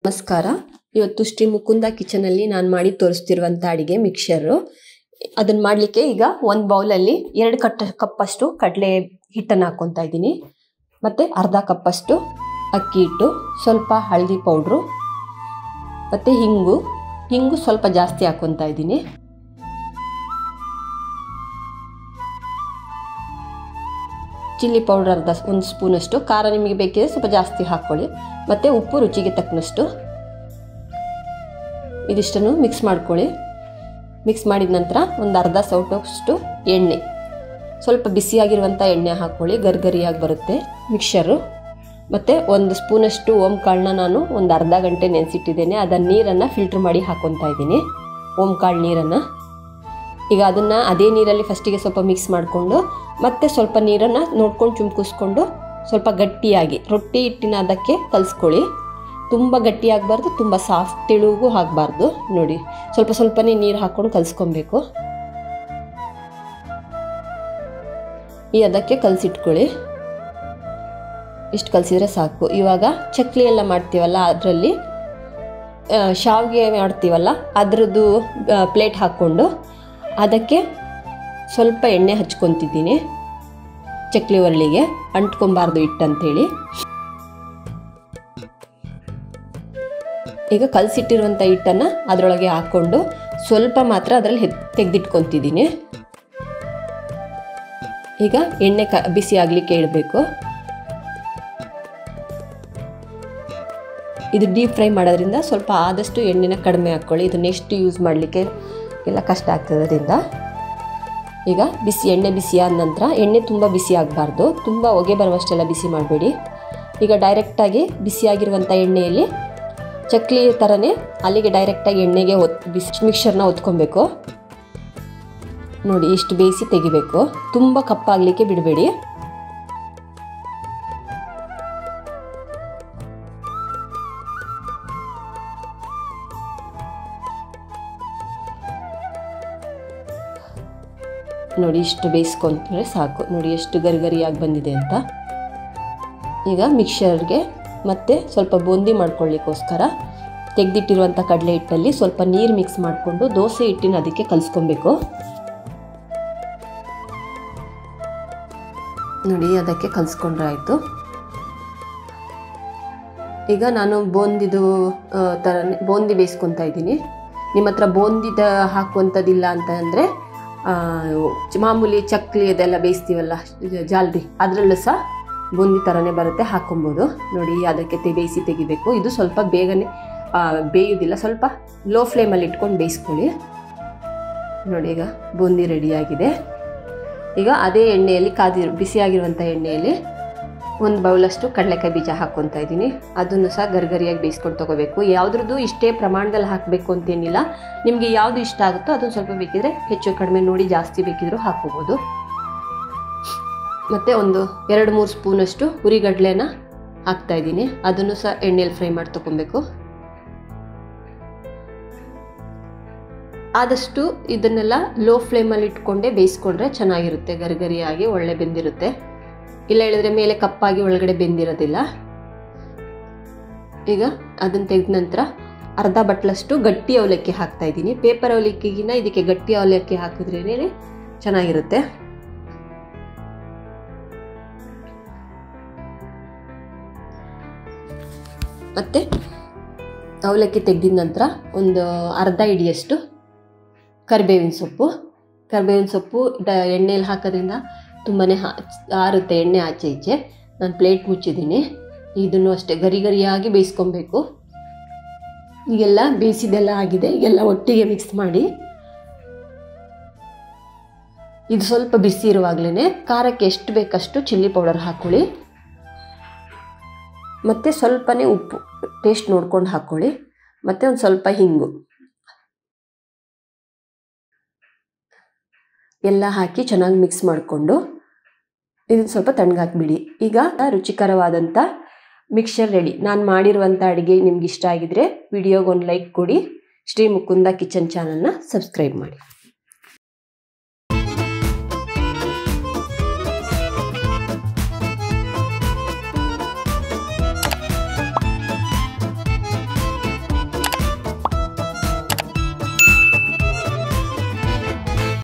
ನಮಸ್ಕಾರ ಇವತ್ತು ಶ್ರೀ ಮುಕುಂದ ಕಿಚನಲ್ಲಿ ನಾನು ಮಾಡಿ ತೋರಿಸ್ತಿರುವಂಥ ಅಡಿಗೆ ಮಿಕ್ಸರು ಅದನ್ನ ಮಾಡಲಿಕ್ಕೆ ಈಗ ಒಂದು ಬೌಲಲ್ಲಿ ಎರಡು ಕಟ್ ಕಪ್ಪಷ್ಟು ಕಡಲೆ ಹಿಟ್ಟನ್ನು ಹಾಕ್ಕೊತಾ ಇದ್ದೀನಿ ಮತ್ತು ಅರ್ಧ ಕಪ್ಪಷ್ಟು ಅಕ್ಕಿ ಹಿಟ್ಟು ಸ್ವಲ್ಪ ಹಳದಿ ಪೌಡ್ರು ಮತ್ತು ಹಿಂಗು ಹಿಂಗು ಸ್ವಲ್ಪ ಜಾಸ್ತಿ ಹಾಕ್ಕೊತಾ ಇದ್ದೀನಿ ಚಿಲ್ಲಿ ಪೌಡರ್ ಅರ್ಧ ಒಂದು ಸ್ಪೂನಷ್ಟು ಖಾರ ನಿಮಗೆ ಬೇಕಿದ್ರೆ ಸ್ವಲ್ಪ ಜಾಸ್ತಿ ಹಾಕ್ಕೊಳ್ಳಿ ಮತ್ತು ಉಪ್ಪು ರುಚಿಗೆ ತಕ್ಕನಷ್ಟು ಇದಿಷ್ಟನ್ನು ಮಿಕ್ಸ್ ಮಾಡ್ಕೊಳ್ಳಿ ಮಿಕ್ಸ್ ಮಾಡಿದ ನಂತರ ಒಂದು ಅರ್ಧ ಸೌಟಷ್ಟು ಎಣ್ಣೆ ಸ್ವಲ್ಪ ಬಿಸಿಯಾಗಿರುವಂಥ ಎಣ್ಣೆ ಹಾಕ್ಕೊಳ್ಳಿ ಗರ್ಗರಿಯಾಗಿ ಬರುತ್ತೆ ಮಿಕ್ಸರು ಮತ್ತು ಒಂದು ಸ್ಪೂನಷ್ಟು ಓಮ್ ಕಾಳನ್ನ ನಾನು ಒಂದು ಅರ್ಧ ಗಂಟೆ ನೆನೆಸಿಟ್ಟಿದ್ದೇನೆ ಅದನ್ನು ನೀರನ್ನು ಫಿಲ್ಟ್ರ್ ಮಾಡಿ ಹಾಕ್ಕೊತಾ ಇದ್ದೀನಿ ಓಮ್ ಕಾಳು ನೀರನ್ನು ಈಗ ಅದನ್ನು ಅದೇ ನೀರಲ್ಲಿ ಫಸ್ಟಿಗೆ ಸ್ವಲ್ಪ ಮಿಕ್ಸ್ ಮಾಡಿಕೊಂಡು ಮತ್ತೆ ಸ್ವಲ್ಪ ನೀರನ್ನು ನೋಡ್ಕೊಂಡು ಚುಮ್ಕಿಸ್ಕೊಂಡು ಸ್ವಲ್ಪ ಗಟ್ಟಿಯಾಗಿ ರೊಟ್ಟಿ ಹಿಟ್ಟಿನ ಅದಕ್ಕೆ ಕಲಿಸ್ಕೊಳ್ಳಿ ತುಂಬ ಗಟ್ಟಿಯಾಗಬಾರ್ದು ತುಂಬ ಸಾಫ್ಟ್ ತಿಳುಗೂ ಆಗಬಾರ್ದು ನೋಡಿ ಸ್ವಲ್ಪ ಸ್ವಲ್ಪನೇ ನೀರು ಹಾಕ್ಕೊಂಡು ಕಲಿಸ್ಕೊಬೇಕು ಈ ಅದಕ್ಕೆ ಕಲಸಿಟ್ಕೊಳ್ಳಿ ಇಷ್ಟು ಕಲಸಿದ್ರೆ ಸಾಕು ಇವಾಗ ಚಕ್ಲಿ ಎಲ್ಲ ಮಾಡ್ತೀವಲ್ಲ ಅದರಲ್ಲಿ ಶಾವಿಗೆ ಮಾಡ್ತೀವಲ್ಲ ಅದರದ್ದು ಪ್ಲೇಟ್ ಹಾಕ್ಕೊಂಡು ಅದಕ್ಕೆ ಸ್ವಲ್ಪ ಎಣ್ಣೆ ಹಚ್ಕೊತಿದ್ದೀನಿ ಚಕ್ಲಿ ಒರಳಿಗೆ ಅಂಟ್ಕೊಬಾರ್ದು ಹಿಟ್ಟಂತೇಳಿ ಈಗ ಕಲಸಿಟ್ಟಿರುವಂಥ ಹಿಟ್ಟನ್ನು ಅದರೊಳಗೆ ಹಾಕ್ಕೊಂಡು ಸ್ವಲ್ಪ ಮಾತ್ರ ಅದರಲ್ಲಿ ತೆಗೆದಿಟ್ಕೊತಿದ್ದೀನಿ ಈಗ ಎಣ್ಣೆ ಕ ಬಿಸಿ ಆಗಲಿಕ್ಕೆ ಇಡಬೇಕು ಇದು ಡೀಪ್ ಫ್ರೈ ಮಾಡೋದ್ರಿಂದ ಸ್ವಲ್ಪ ಆದಷ್ಟು ಎಣ್ಣೆನ ಕಡಿಮೆ ಹಾಕ್ಕೊಳ್ಳಿ ಇದು ನೆಕ್ಸ್ಟ್ ಯೂಸ್ ಮಾಡಲಿಕ್ಕೆ ಎಲ್ಲ ಕಷ್ಟ ಆಗ್ತದ್ರಿಂದ ಈಗ ಬಿಸಿ ಎಣ್ಣೆ ಬಿಸಿ ಆದ ನಂತರ ಎಣ್ಣೆ ತುಂಬ ಬಿಸಿ ಆಗಬಾರ್ದು ತುಂಬ ಹೊಗೆ ಬರುವಷ್ಟೆಲ್ಲ ಬಿಸಿ ಮಾಡಬೇಡಿ ಈಗ ಡೈರೆಕ್ಟಾಗಿ ಬಿಸಿಯಾಗಿರುವಂಥ ಎಣ್ಣೆಯಲ್ಲಿ ಚಕ್ಲಿ ಥರನೇ ಅಲ್ಲಿಗೆ ಡೈರೆಕ್ಟಾಗಿ ಎಣ್ಣೆಗೆ ಒತ್ ಬಿಸಿ ಮಿಕ್ಸರ್ನ ಒತ್ಕೊಬೇಕು ನೋಡಿ ಇಷ್ಟು ಬೇಯಿಸಿ ತೆಗಿಬೇಕು ತುಂಬ ಕಪ್ಪಾಗಲಿಕ್ಕೆ ಬಿಡಬೇಡಿ ನೋಡಿ ಇಷ್ಟು ಬೇಯಿಸ್ಕೊಂಡ್ರೆ ಸಾಕು ನೋಡಿ ಎಷ್ಟು ಗರಿಗರಿಯಾಗಿ ಬಂದಿದೆ ಅಂತ ಈಗ ಮಿಕ್ಸರ್ಗೆ ಮತ್ತೆ ಸ್ವಲ್ಪ ಬೂಂದಿ ಮಾಡ್ಕೊಳ್ಳಿಕ್ಕೋಸ್ಕರ ತೆಗೆದಿಟ್ಟಿರುವಂಥ ಕಡಲೆ ಹಿಟ್ಟಲ್ಲಿ ಸ್ವಲ್ಪ ನೀರು ಮಿಕ್ಸ್ ಮಾಡಿಕೊಂಡು ದೋಸೆ ಹಿಟ್ಟಿನ ಅದಕ್ಕೆ ಕಲಿಸ್ಕೊಬೇಕು ನೋಡಿ ಅದಕ್ಕೆ ಕಲಿಸ್ಕೊಂಡ್ರೆ ಆಯಿತು ಈಗ ನಾನು ಬೋಂದಿದು ಥರ ಬೋಂದಿ ಬೇಯಿಸ್ಕೊತಾ ಇದ್ದೀನಿ ನಿಮ್ಮ ಹತ್ರ ಬೋಂದಿದ ಹಾಕುವಂಥದ್ದಿಲ್ಲ ಅಂತ ಅಂದರೆ ಮಾಮೂಲಿ ಚಕ್ಲಿ ಅದೆಲ್ಲ ಬೇಯಿಸ್ತೀವಲ್ಲ ಜಾಲ್ರಿ ಅದರಲ್ಲೂ ಸಹ ಬೂಂದಿ ಥರನೇ ಬರುತ್ತೆ ಹಾಕೊಬೋದು ನೋಡಿ ಅದಕ್ಕೆ ತೆ ಬೇಯಿಸಿ ತೆಗಿಬೇಕು ಇದು ಸ್ವಲ್ಪ ಬೇಗನೆ ಬೇಯೋದಿಲ್ಲ ಸ್ವಲ್ಪ ಲೋ ಫ್ಲೇಮಲ್ಲಿ ಇಟ್ಕೊಂಡು ಬೇಯಿಸ್ಕೊಳ್ಳಿ ನೋಡಿ ಈಗ ಬೂಂದಿ ರೆಡಿಯಾಗಿದೆ ಈಗ ಅದೇ ಎಣ್ಣೆಯಲ್ಲಿ ಕಾದಿರೋ ಬಿಸಿಯಾಗಿರುವಂಥ ಎಣ್ಣೆಯಲ್ಲಿ ಒಂದು ಬೌಲಷ್ಟು ಕಡಲೆಕಾಯಿ ಬೀಜ ಹಾಕ್ಕೊತಾ ಇದ್ದೀನಿ ಅದನ್ನು ಸಹ ಗರ್ಗರಿಯಾಗಿ ಬೇಯಿಸ್ಕೊಂಡು ತೊಗೋಬೇಕು ಯಾವುದ್ರದ್ದು ಇಷ್ಟೇ ಪ್ರಮಾಣದಲ್ಲಿ ಹಾಕಬೇಕು ಅಂತೇನಿಲ್ಲ ನಿಮಗೆ ಯಾವುದು ಇಷ್ಟ ಆಗುತ್ತೋ ಅದನ್ನು ಸ್ವಲ್ಪ ಬೇಕಿದ್ರೆ ಹೆಚ್ಚು ಕಡಿಮೆ ನೋಡಿ ಜಾಸ್ತಿ ಬೇಕಿದ್ರೂ ಹಾಕೋಬೋದು ಮತ್ತು ಒಂದು ಎರಡು ಮೂರು ಸ್ಪೂನಷ್ಟು ಹುರಿಗಡಲೆನ ಹಾಕ್ತಾ ಇದ್ದೀನಿ ಅದನ್ನು ಸಹ ಎಣ್ಣೆಯಲ್ಲಿ ಫ್ರೈ ಮಾಡಿ ತೊಗೊಬೇಕು ಆದಷ್ಟು ಇದನ್ನೆಲ್ಲ ಲೋ ಫ್ಲೇಮಲ್ಲಿ ಇಟ್ಕೊಂಡೇ ಬೇಯಿಸ್ಕೊಂಡ್ರೆ ಚೆನ್ನಾಗಿರುತ್ತೆ ಗರಿಗರಿಯಾಗಿ ಒಳ್ಳೆ ಬೆಂದಿರುತ್ತೆ ಇಲ್ಲ ಹೇಳಿದ್ರೆ ಮೇಲೆ ಕಪ್ಪಾಗಿ ಒಳಗಡೆ ಬೆಂದಿರೋದಿಲ್ಲ ಈಗ ಅದನ್ನು ತೆಗೆದ ನಂತರ ಅರ್ಧ ಬಟ್ಲಷ್ಟು ಗಟ್ಟಿ ಅವಲಕ್ಕಿ ಹಾಕ್ತಾ ಇದ್ದೀನಿ ಪೇಪರ್ ಅವಲಕ್ಕಿಗಿನ ಇದಕ್ಕೆ ಗಟ್ಟಿ ಅವಲಕ್ಕಿ ಹಾಕಿದ್ರೇ ಚೆನ್ನಾಗಿರುತ್ತೆ ಮತ್ತು ಅವಲಕ್ಕಿ ತೆಗೆದಿದ ನಂತರ ಒಂದು ಅರ್ಧ ಹಿಡಿಯಷ್ಟು ಕರಿಬೇವಿನ ಸೊಪ್ಪು ಕರಿಬೇವಿನ ಸೊಪ್ಪು ಡ ಎಣ್ಣೆಯಲ್ಲಿ ಹಾಕೋದ್ರಿಂದ ತುಂಬಾ ಆರುತ್ತೆ ಎಣ್ಣೆ ಆಚೆ ಈಚೆ ನಾನು ಪ್ಲೇಟ್ ಮುಚ್ಚಿದ್ದೀನಿ ಇದನ್ನು ಅಷ್ಟೇ ಗರಿ ಗರಿಯಾಗಿ ಬೇಯಿಸ್ಕೊಬೇಕು ಈಗೆಲ್ಲ ಬೇಯಿಸಿದೆಲ್ಲ ಆಗಿದೆ ಈಗೆಲ್ಲ ಒಟ್ಟಿಗೆ ಮಿಕ್ಸ್ ಮಾಡಿ ಇದು ಸ್ವಲ್ಪ ಬಿಸಿ ಇರುವಾಗಲೇ ಖಾರಕ್ಕೆ ಎಷ್ಟು ಬೇಕಷ್ಟು ಚಿಲ್ಲಿ ಪೌಡರ್ ಹಾಕ್ಕೊಳ್ಳಿ ಮತ್ತು ಸ್ವಲ್ಪನೇ ಉಪ್ಪು ಟೇಸ್ಟ್ ನೋಡ್ಕೊಂಡು ಹಾಕ್ಕೊಳ್ಳಿ ಮತ್ತು ಒಂದು ಸ್ವಲ್ಪ ಹಿಂಗು ಎಲ್ಲ ಹಾಕಿ ಚೆನ್ನಾಗಿ ಮಿಕ್ಸ್ ಮಾಡಿಕೊಂಡು ಇದನ್ನು ಸ್ವಲ್ಪ ತಣ್ಣಗಾಕ್ಬಿಡಿ ಈಗ ರುಚಿಕರವಾದಂಥ ಮಿಕ್ಸರ್ ರೆಡಿ ನಾನು ಮಾಡಿರುವಂಥ ಅಡುಗೆ ನಿಮ್ಗೆ ಇಷ್ಟ ಆಗಿದ್ರೆ ವಿಡಿಯೋಗೊಂದು ಲೈಕ್ ಕೊಡಿ ಶ್ರೀ ಮುಕುಂದ ಕಿಚನ್ ಚಾನಲ್ನ ಸಬ್ಸ್ಕ್ರೈಬ್ ಮಾಡಿ